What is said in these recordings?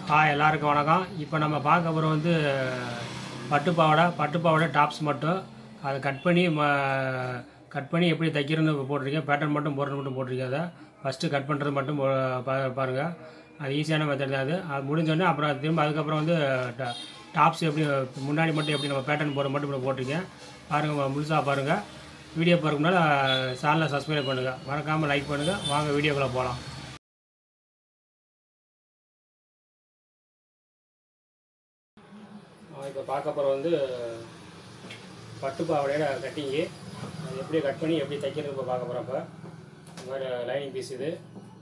hi எல்லாருக்கும் வணக்கம் இப்போ நம்ம பார்க்க போகிற வந்து பட்டு பாவாடை பட்டு பாவாடை டாப்ஸ் மட்டும் அதை கட் பண்ணி ம கட் பண்ணி எப்படி தைக்கிறதுன்னு போட்டிருக்கேன் பேட்டர்ன் மட்டும் போடுறது மட்டும் போட்டிருக்கேன் அதை ஃபஸ்ட்டு கட் பண்ணுறது மட்டும் போ பா பாருங்கள் அது ஈஸியான மெத்தட் தான் அது அது முடிஞ்சோடனே அப்புறம் திரும்ப அதுக்கப்புறம் வந்து டா- டாப்ஸ் எப்படி முன்னாடி மட்டும் எப்படி நம்ம பேட்டர்ன் போட மட்டும் இப்படி போட்டிருக்கேன் பாருங்கள் முழுசாக பாருங்கள் வீடியோ பார்க்க முன்னால் சேனலை சப்ஸ்கிரைப் பண்ணுங்கள் மறக்காமல் லைக் பண்ணுங்கள் வாங்க வீடியோக்குள்ளே போகலாம் இப்போ பார்க்க போகிற வந்து பட்டு பாவாடையோட கட்டிங்கு அது எப்படி கட் பண்ணி எப்படி தைக்கிறது இப்போ பார்க்க போகிறோம் இப்போ இந்த மாதிரி லைனிங் பீஸ் இது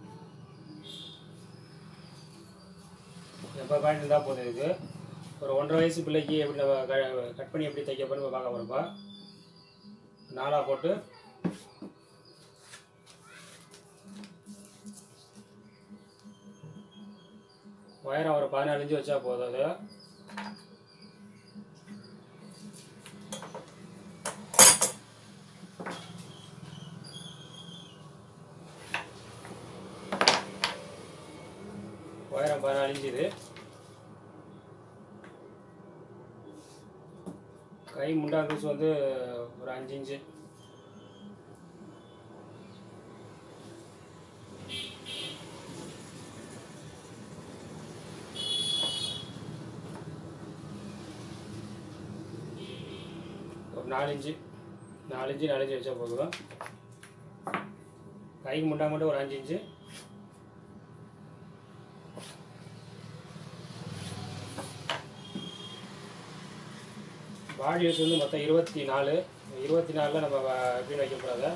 எப்போ பாயிண்ட் இருந்தால் போதும் இதுக்கு ஒரு ஒன்றரை வயசு பிள்ளைக்கு எப்படி நம்ம க- கட் பண்ணி எப்படி தைக்க போகிறோம் பார்க்க போகிறோம்ப்பா நாலாக போட்டு உயரம் ஒரு பதினாலு இன்ச்சு வச்சா போதும் அது உயரம் பதினாலு இன்ச்சு இது கை முண்டா லூஸ் வந்து ஒரு அஞ்சு இன்ச்சு ஒரு நாலு இன்ச்சு நாலு இன்ச்சு நாலு இன்ச்சு வச்சா போதும் கைக்கு முண்டா மட்டும் ஒரு அஞ்சு இன்ச்சு பாடி யூஸ் வந்து மொத்தம் இருபத்தி நாலு இருபத்தி நாலில் நம்ம வ- எப்படி வைக்க போகிறத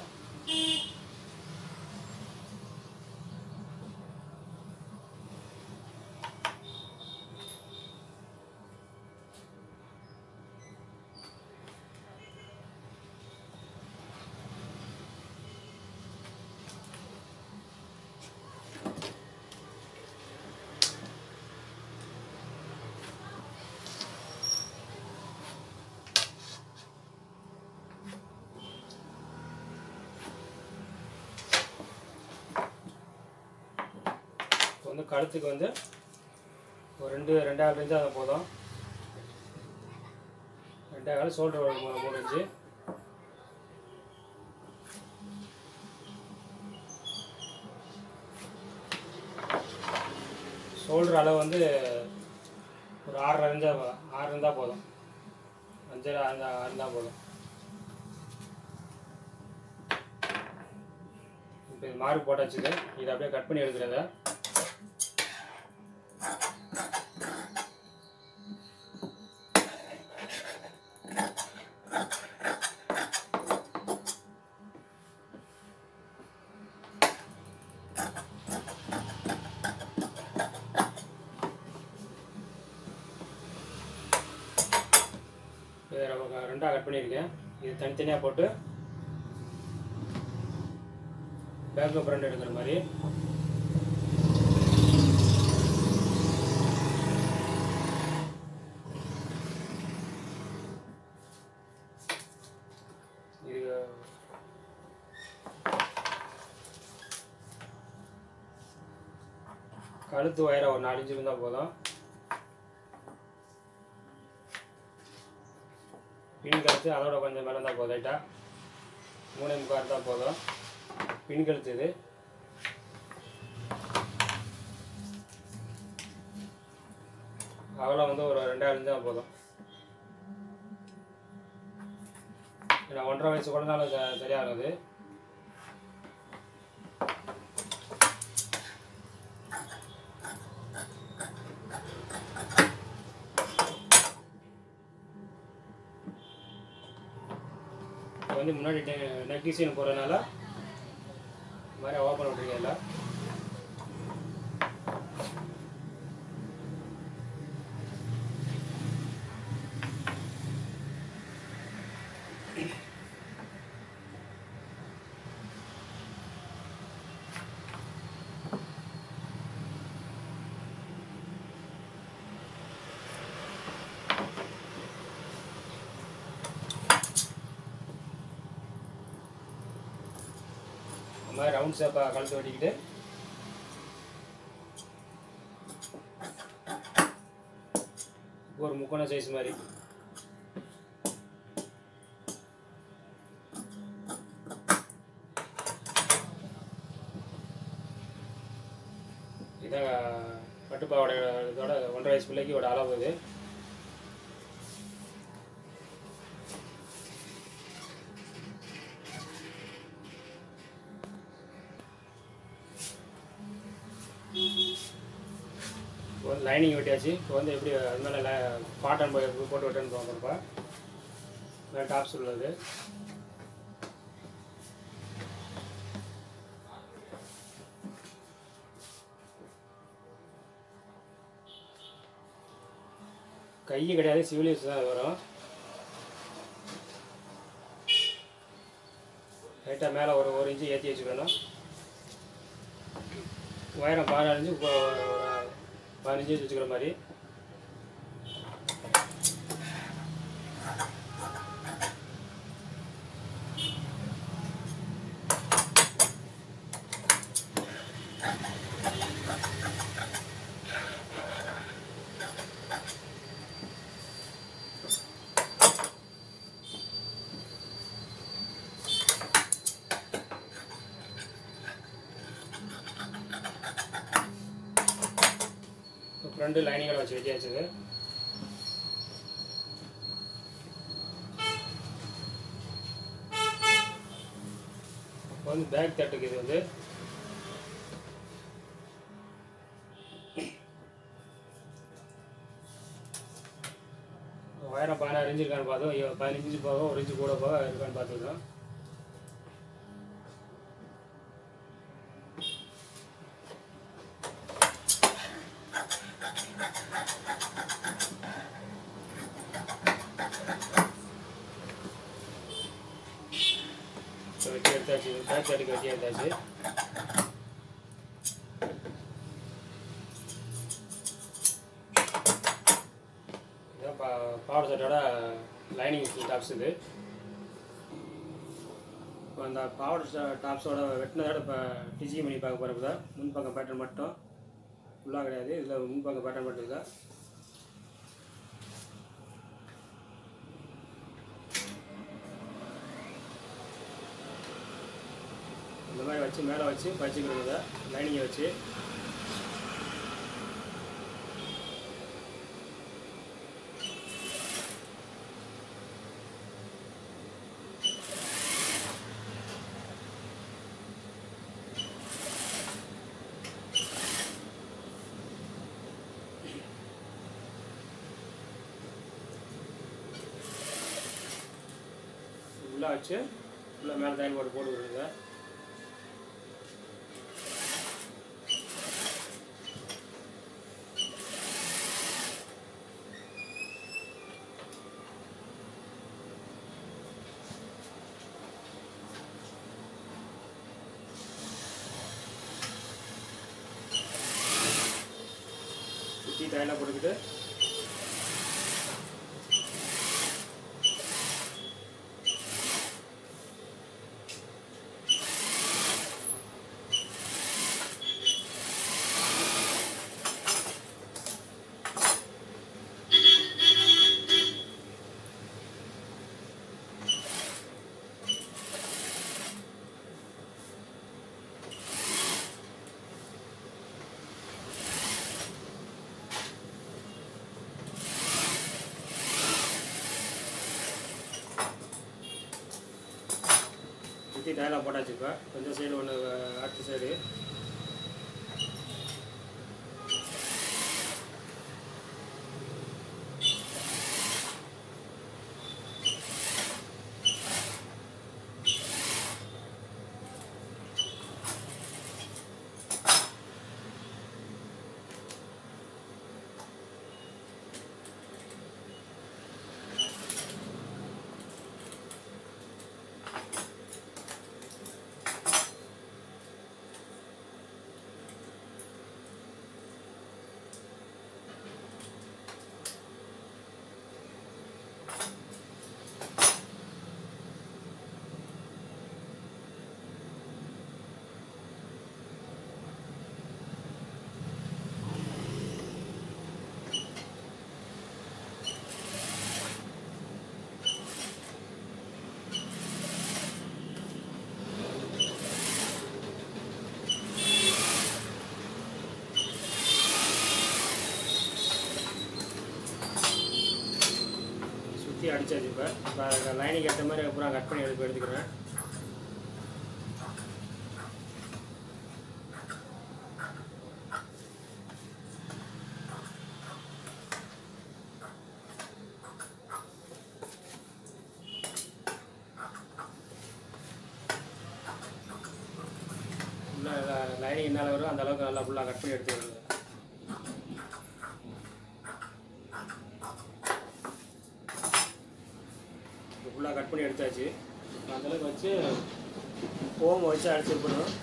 இப்போ வந்து கழுத்துக்கு வந்து ஒரு ரெண்டு ரெண்டாயிரம் இன்ச்சு அது போதும் ரெண்டாயிரம் ஷோல்டர் ஒரு மூணு மூணு இன்ச்சு ஷோல்டர் அளவு வந்து ஒரு ஆறரை இருந்தால் ஆறு இருந்தால் போதும் அஞ்சரை அந்த இருந்தால் போதும் இப்போ இது மார்க் போட்டாச்சுது இதை அப்படியே கட் பண்ணி எடுக்கிறத இதை நம்ம ரெண்டாக கட் பண்ணியிருக்கேன் இது தனித்தனியாக போட்டு பேக் ஃப்ரண்ட் எடுக்கிற மாதிரி இது கழுத்து உயரம் ஒரு நாலு இன்ச்சு இருந்தால் போதும் பின் கழுத்து அதோட கொஞ்சம் மேலே இருந்தால் போதும் லைட்டாக மூணு முக்கால் இருந்தால் போதும் பின் கழுத்து இது அகலம் வந்து ஒரு ரெண்டாயிரம் இருந்தால் போதும் ஏன்னா ஒன்றரை வயசு குழந்தாலும் ச- சரியாகுது இப்போ வந்து முன்னாடி நெக் டிசைன் போடுறதுனால இந்த மாதிரி ஓப்பன் விட்டுருக்கேன் இல்லை இந்த மாதிரி ரவுண்ட் ஷேப்பாக கழுத்து வெட்டிக்கிட்டு ஒரு முக்கோண சைஸ் மாதிரி இதான் பட்டுப்பாவோட இதோட ஒன்றரை வயசு பிள்ளைக்கு ஒரு அளவு இது லைனிங் வெட்டியாச்சு இப்போ வந்து எப்படி அது மேலே காட்டன் போட்டு வெட்டன்னு பார்க்குறப்ப மேலே டாப்ஸ் உள்ளது கை கிடையாது சிவிலியஸ் தான் வரும் லைட்டாக மேலே ஒரு ஒரு இன்ச்சு ஏற்றி வச்சுக்கணும் உயரம் பதினாலு இன்ச்சு இப்போ ஒரு பதினஞ்சு இன்ச்சு வச்சுக்கிற மாதிரி ஃப்ரண்ட் லைனிங்களை வச்சு வெட்டியாச்சுது இப்போ வந்து பேக் தட்டுக்கு இது வந்து உயரம் பதினாறு இன்ச்சு இருக்கான்னு பார்த்தோம் ஐயோ, பதினஞ்சு இன்ச்சு போக ஒரு இன்ச்சு கூட போக இருக்கான்னு பார்த்துக்கலாம் இப்போ வெட்டி எடுத்தாச்சு பேக் தட்டுக்கு வெட்டி எடுத்தாச்சு இதான் பா பவர் செட்டோட லைனிங் டாப்ஸ் இது இப்போ அந்த பவர் டாப்ஸோட வெட்டினதோட இப்போ டிஜி பண்ணி பார்க்க போகிறப்ப தான் முன்பக்கம் பேட்டர்ன் மட்டும் ஃபுல்லாக கிடையாது இதில் முன்பக்கம் பேட்டர்ன் மட்டும் இல்லை இந்த மாதிரி வச்சு மேலே வச்சு பறிச்சுக்கிறது லைனிங்கை வச்சு உள்ளே வச்சு உள்ளே மேலே தையல் போட்டு போட்டு விடுங்க சுற்றி தையலாக போட்டுக்கிட்டு சுற்றி டைலாக போட்டாச்சு இப்போ கொஞ்சம் சைடு ஒன்று அடுத்த சைடு சுற்றி அடிச்சாச்சு இப்போ இப்போ லைனுக்கு ஏற்ற மாதிரி அப்புறம் கட் பண்ணி எடுத்து எடுத்துக்கிறேன் ஃபுல்லாக லைனிங் என்ன வரும் அந்த அளவுக்கு நல்லா ஃபுல்லாக கட் பண்ணி எடுத்துக்கிறது ஃபுல்லாக கட் பண்ணி எடுத்தாச்சு இப்போ அந்த அளவுக்கு வச்சு ஓம் வச்சு அடிச்சிருக்கணும்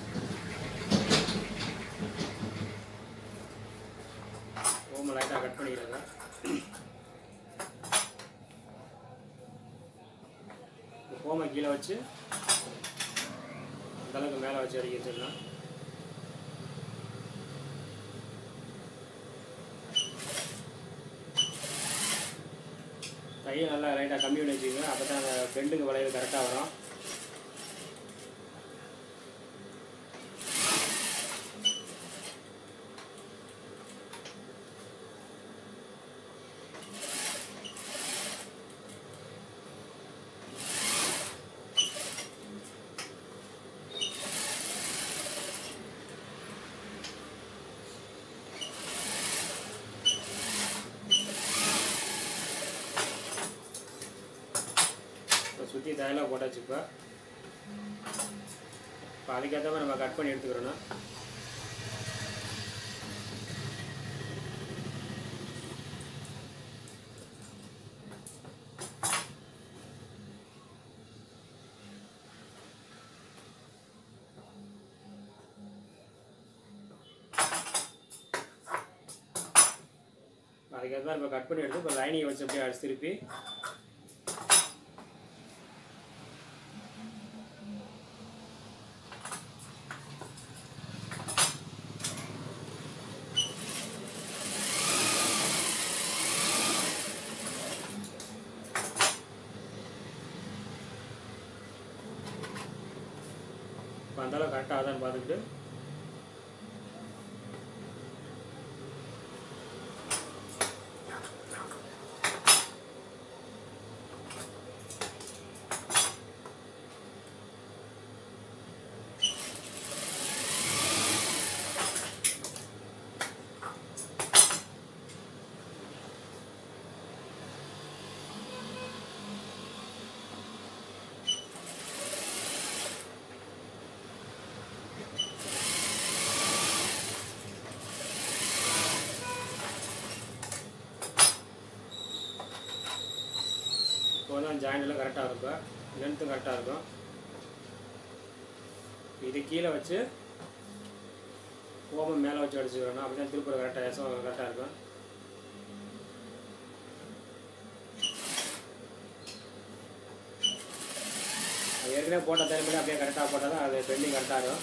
ஓமை லைட்டாக கட் பண்ணிக்கிறாங்க ஓமை கீழே வச்சு அந்த அளவுக்கு மேலே வச்சு அடிக்க வச்சிடலாம் கையை நல்லா லைட்டாக கம்மி பண்ணி வச்சுக்கோங்க அப்போ தான் அந்த பெண்டுக்கு வளையல் கரெக்டாக வரும் இப்போ சுற்றி தயலாக போட்டாச்சு இப்போ இப்போ அதுக்கேற்ற மாதிரி நம்ம கட் பண்ணி எடுத்துக்கிறோன்னா அதுக்கேற்ற மாதிரி இப்போ கட் பண்ணி எடுத்து இப்போ லைனிங் வச்சு அப்படியே அடிச்சு திருப்பி இப்போ அந்தளவு கரெக்டாக ஆகுதான்னு பார்த்துக்கிட்டு இப்போ வந்து அந்த ஜாயிண்ட் எல்லாம் கரெக்டாக இருக்கும் லென்த்தும் கரெக்டாக இருக்கும் இது கீழே வச்சு ஓமம் மேலே வச்சு அடிச்சுக்கிறோம் அப்படி தான் திருப்பூர் கரெக்டாக எசம் கரெக்டாக இருக்கும் அது ஏற்கனவே போட்ட டைம் அப்படியே கரெக்டாக போட்டால் தான் அது பெண்டிங் கரெக்டாக இருக்கும்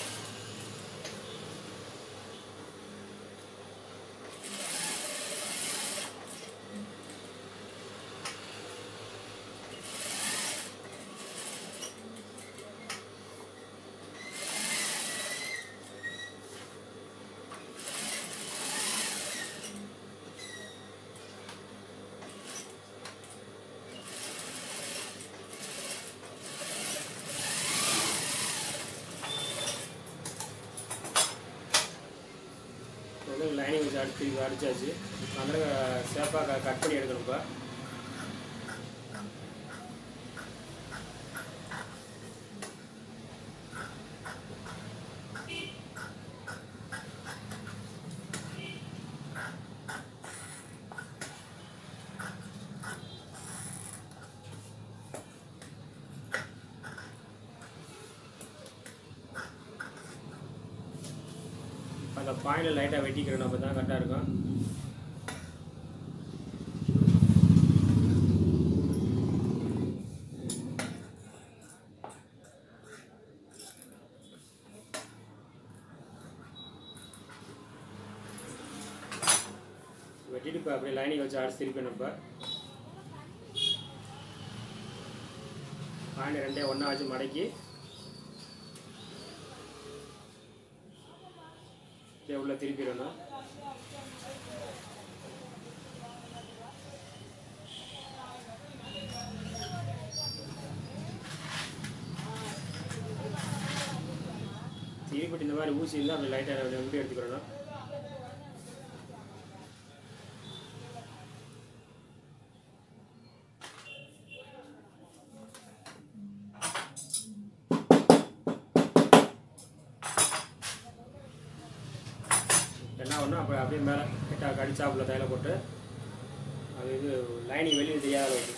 வந்து லைனிங் வச்சு அடிச்சு அடிச்சாச்சு அதனால் சேஃபாக கட் பண்ணி எடுக்கணும் இப்போ அந்த பாயிண்டில் லைட்டாக வெட்டிக்கிறோம் அப்போ தான் கரெக்டாக இருக்கும் வெட்டிட்டு இப்போ அப்படியே லைனிங் வச்சு அடிச்சு திருப்பணும் இப்போ பாயிண்ட் ரெண்டே ஒன்றா வச்சு மடக்கி அப்படியே உள்ள திருப்பிடணும் தீப்பெட்டி இந்த மாதிரி ஊசி இருந்தால் அப்படி லைட்டாக நம்பி எடுத்துக்கிறணும் என்ன ஒன்று அப்போ அப்படியே மேலே கிட்ட கடிச்சாப்புல தையில போட்டு அது இது லைனிங் வெளியே தெரியாத அளவுக்கு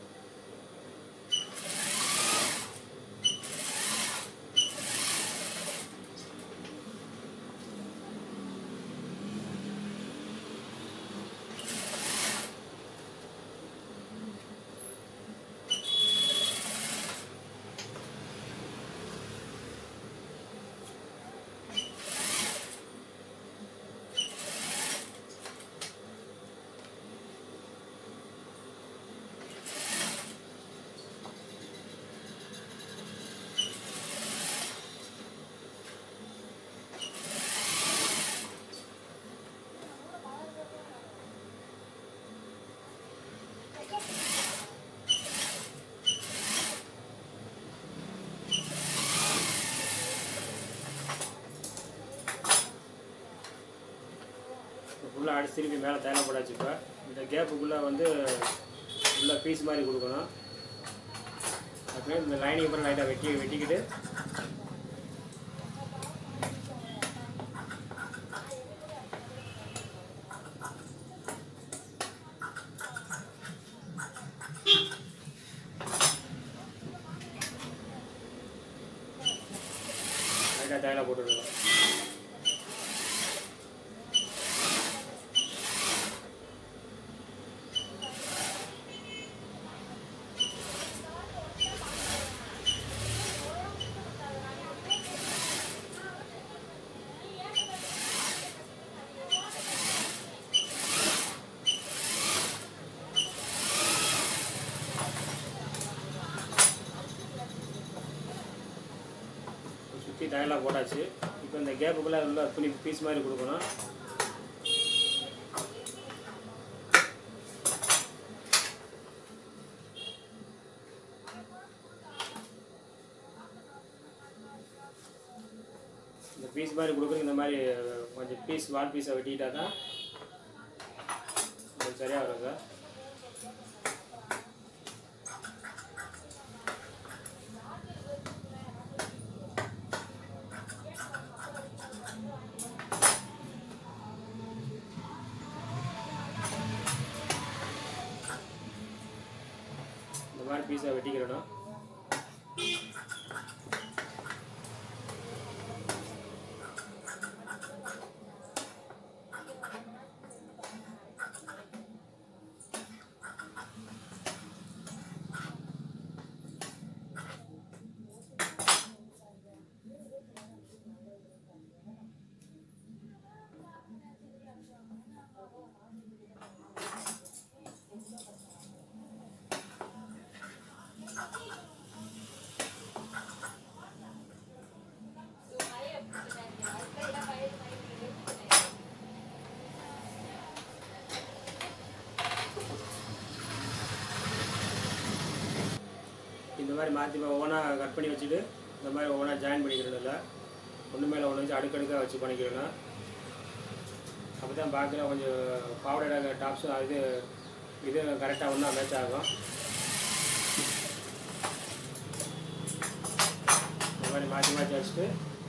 ஃபுல்லாக அடிச்சு திருப்பி மேலே தேவை போடாச்சு இப்போ இந்த கேப்புக்குள்ளே வந்து உள்ள பீஸ் மாதிரி கொடுக்கணும் அப்புறம் இந்த லைனிங் அப்புறம் லைட்டாக வெட்டி வெட்டிக்கிட்டு லைட்டாக தேவை போட்டுருக்கோம் சுற்றி டயலாக போட்டாச்சு இப்போ இந்த கேப்புக்குள்ளே உள்ள துணி பீஸ் மாதிரி கொடுக்கணும் இந்த பீஸ் மாதிரி கொடுக்குறது இந்த மாதிரி கொஞ்சம் பீஸ் வால் பீஸை வெட்டிக்கிட்டா தான் கொஞ்சம் சரியாக வரும் சார் இந்த மாதிரி பீஸை வெட்டிக்கிறணும் இந்த மாதிரி மாற்றி ஒவ்வொன்றா கட் பண்ணி வச்சுட்டு இந்த மாதிரி ஒவ்வொன்றா ஜாயின் பண்ணிக்கிறோம் இல்லை ஒன்று மேலே ஒன்று வச்சு அடுக்கடுக்காக வச்சு பண்ணிக்கிறோம் அப்போ தான் பார்க்குற கொஞ்சம் பாவடை டாப்ஸும் இது இது கரெக்டாக ஒன்றா மேட்ச் ஆகும் இந்த மாதிரி மாற்றி மாற்றி வச்சுட்டு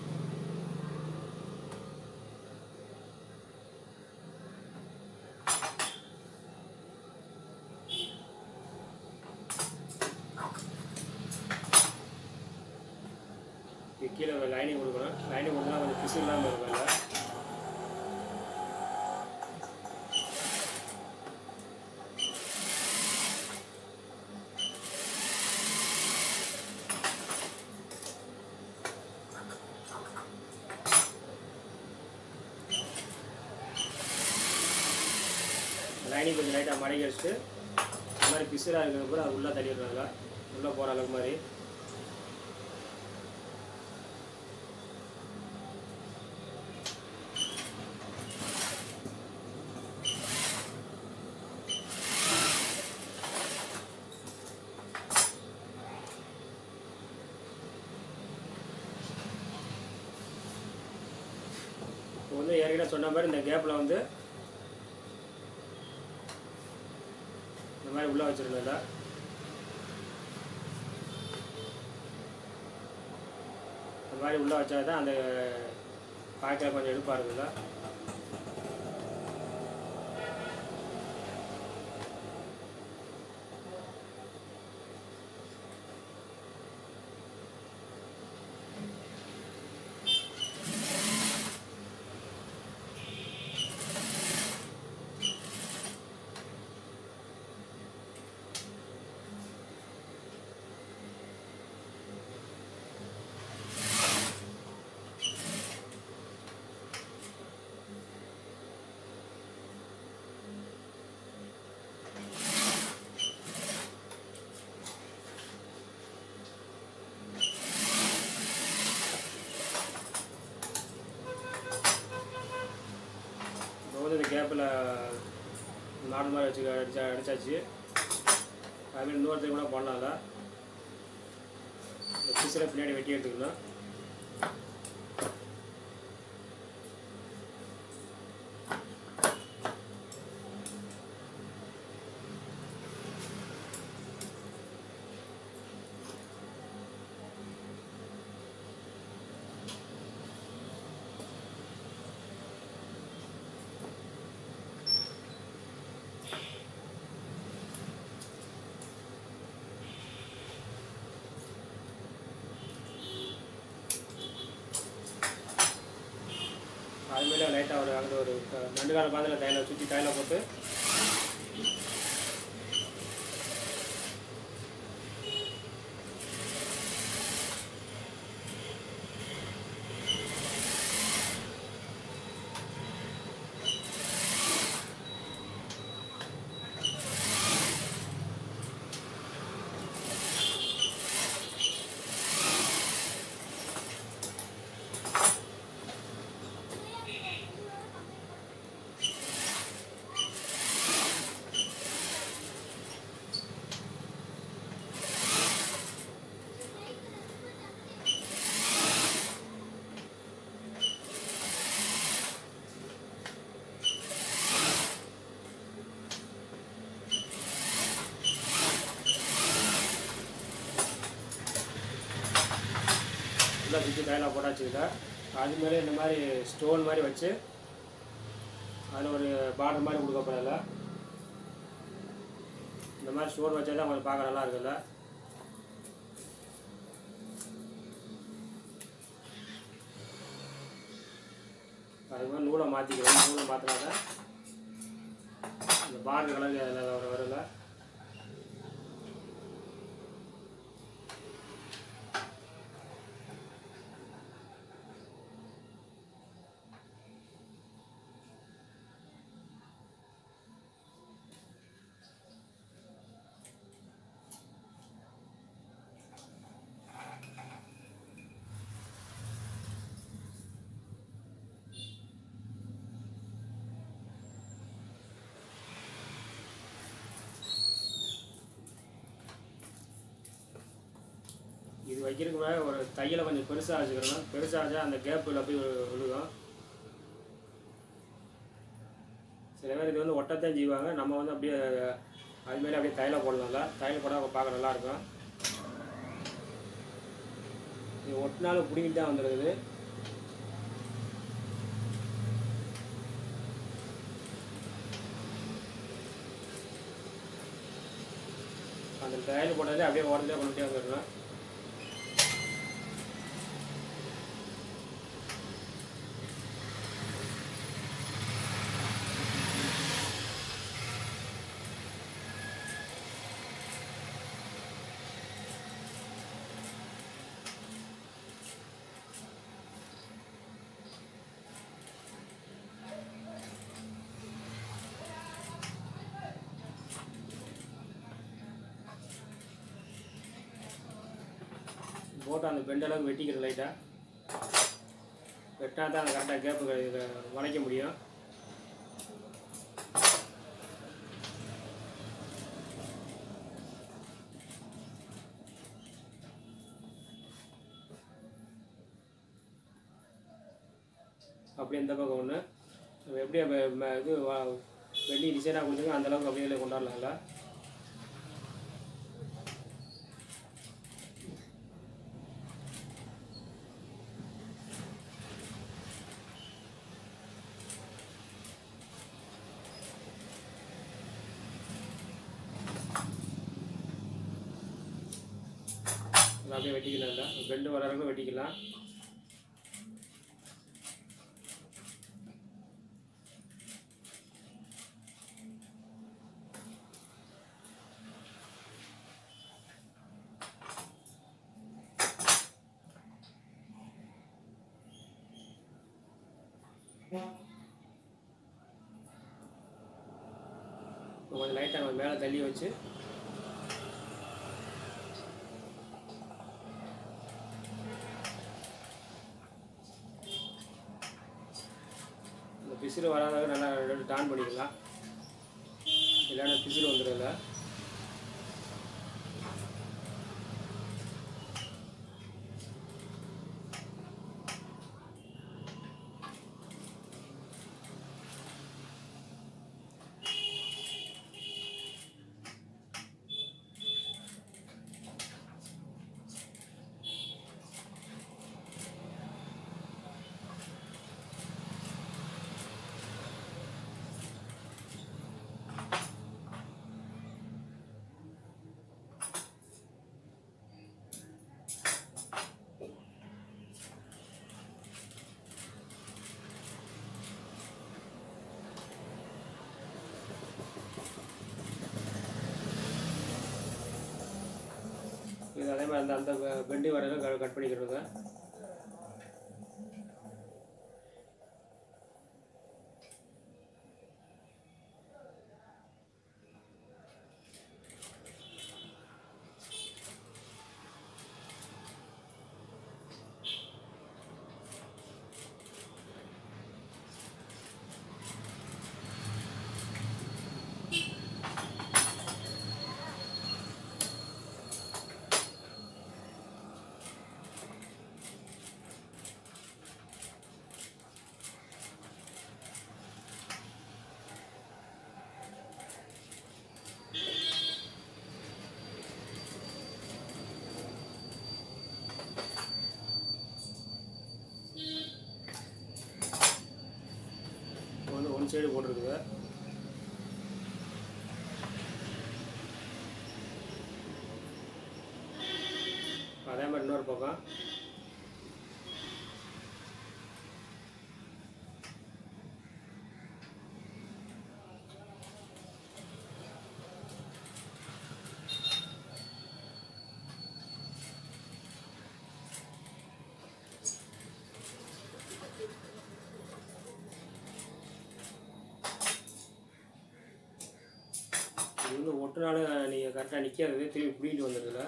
இது கீழே லைனிங் கொடுக்கணும் லைனிங் கொடுத்தா கொஞ்சம் பிசு இல்லாமல் இருக்கும் இல்லை லைனிங் கொஞ்சம் லைட்டாக மடக்கி வச்சுட்டு இந்த மாதிரி பிசுறாக இருக்கிறது கூட அது உள்ளே தள்ளிடுறாங்க உள்ளே போகிற அளவுக்கு மாதிரி சொன்ன மாதிரி இந்த கேப்பில் வந்து இந்த மாதிரி உள்ளே வச்சுருந்ததில்ல இந்த மாதிரி உள்ளே வச்சா தான் அந்த பார்க்க கொஞ்சம் எடுப்பாக இருக்குல்ல இப்போ வந்து இந்த கேப்பில் நார்மல் மாதிரி வச்சு அடிச்சா அடிச்சாச்சு அதுமாதிரி இன்னொருத்தர் கூட பண்ணலாம்ல இந்த பீஸில் பின்னாடி வெட்டி எடுத்துக்கணும் அது மேலே லைட்டாக ஒரு அங்கே ஒரு க- நண்டு கால பாதையில் தையில சுற்றி தையில போட்டு ஃபுல்லாக சுற்றி தையில போட்டாச்சுக்கிட்டா அது மேலே இந்த மாதிரி ஸ்டோன் மாதிரி வச்சு அதில் ஒரு பார்டர் மாதிரி கொடுக்க போகிறதில்ல இந்த மாதிரி ஸ்டோன் வச்சா தான் கொஞ்சம் பார்க்க நல்லா இருக்குல்ல அது மாதிரி நூலை மாற்றிக்கிறோம் நூலை மாற்றினா தான் இந்த பார்டர் கலர் அதில் வர வரல இது வைக்கிறதுக்கு மேலே ஒரு தையலை கொஞ்சம் பெருசாக வச்சுக்கிறோம் பெருசாக வச்சா அந்த கேப்பில் போய் விழு- விழுகும் சில பேர் இது வந்து ஒட்டத்தான் செய்வாங்க நம்ம வந்து அப்படியே அது மேலே அப்படியே தையலை போடலாம்ல தையல் போட்டால் பார்க்க நல்லாயிருக்கும் இது ஒட்டினாலும் பிடிங்கிட்டு தான் வந்துடுது அந்த தையல் போட்டதே அப்படியே ஓரத்துலேயே கொண்டுட்டே வந்துடணும் போட்டு அந்த பெண்ட் அளவுக்கு வெட்டிக்கிற லைட்டாக வெட்டினா தான் அந்த கரெக்டாக கேப்பு வளைக்க முடியும் அப்படி இந்த பக்கம் ஒன்று நம்ம எப்படி அந்த ம- இது வா- வெள்ளி டிசைனாக கொடுத்துருக்கோம் அந்த அளவுக்கு அப்படியே கொண்டாடலாம்ல இதை அப்படியே வெட்டிக்கலாம் இல்லை பெண்டு வர வரைக்கும் வெட்டிக்கலாம் கொஞ்சம் லைட்டாக மேலே தள்ளி வச்சு இந்த பிசிறு வராத நல்லா ரெண்டு டான் பண்ணிக்கலாம் இல்லைன்னா பிசிறு வந்துடும்ல இது அதே மாதிரி அந்த அந்த பெண்டு வரையில கட் பண்ணிக்கிறோங்க இப்போ வந்து ஒன் சைடு போட்டிருக்குது அதே மாதிரி இன்னொரு பக்கம் இது வந்து ஒட்டுனாலும் நீங்கள் கரெக்டாக நிற்காது திரும்பி பிடிக்கிட்டு வந்துடுதுல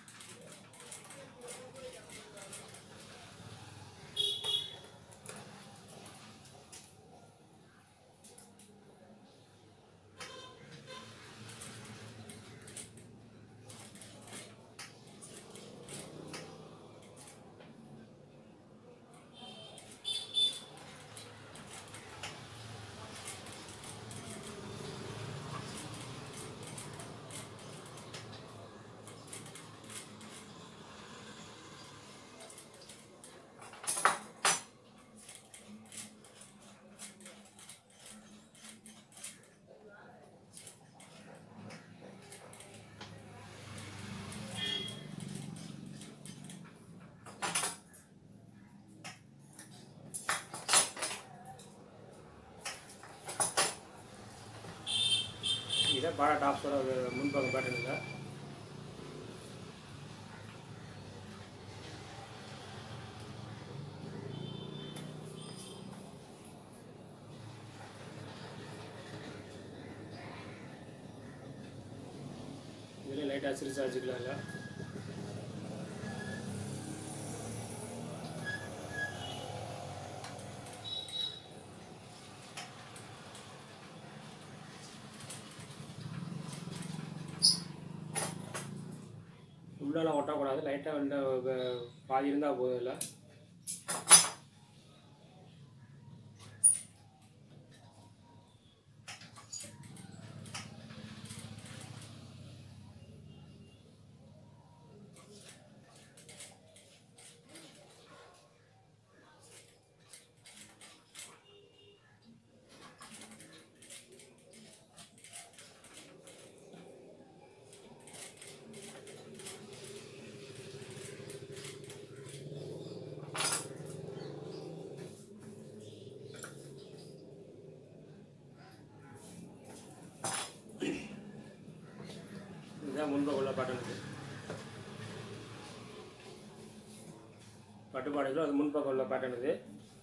இதை பாடா டாப்ஸோட முன்பக்கம் பேட்டர்னுங்க இதுலேயும் லைட்டாக சிரிச்சா வச்சுக்கலாங்க உள்ளெல்லாம் ஒட்டக்கூடாது லைட்டாக வந்து வ- பாதி இருந்தால் போதும் இல்லை இதான் முன்பக்கம் உள்ள பேட்டர்ன் இது பட்டுப்பாடைக்கும் அது முன்பக்கம் உள்ள பேட்டர்ன் இது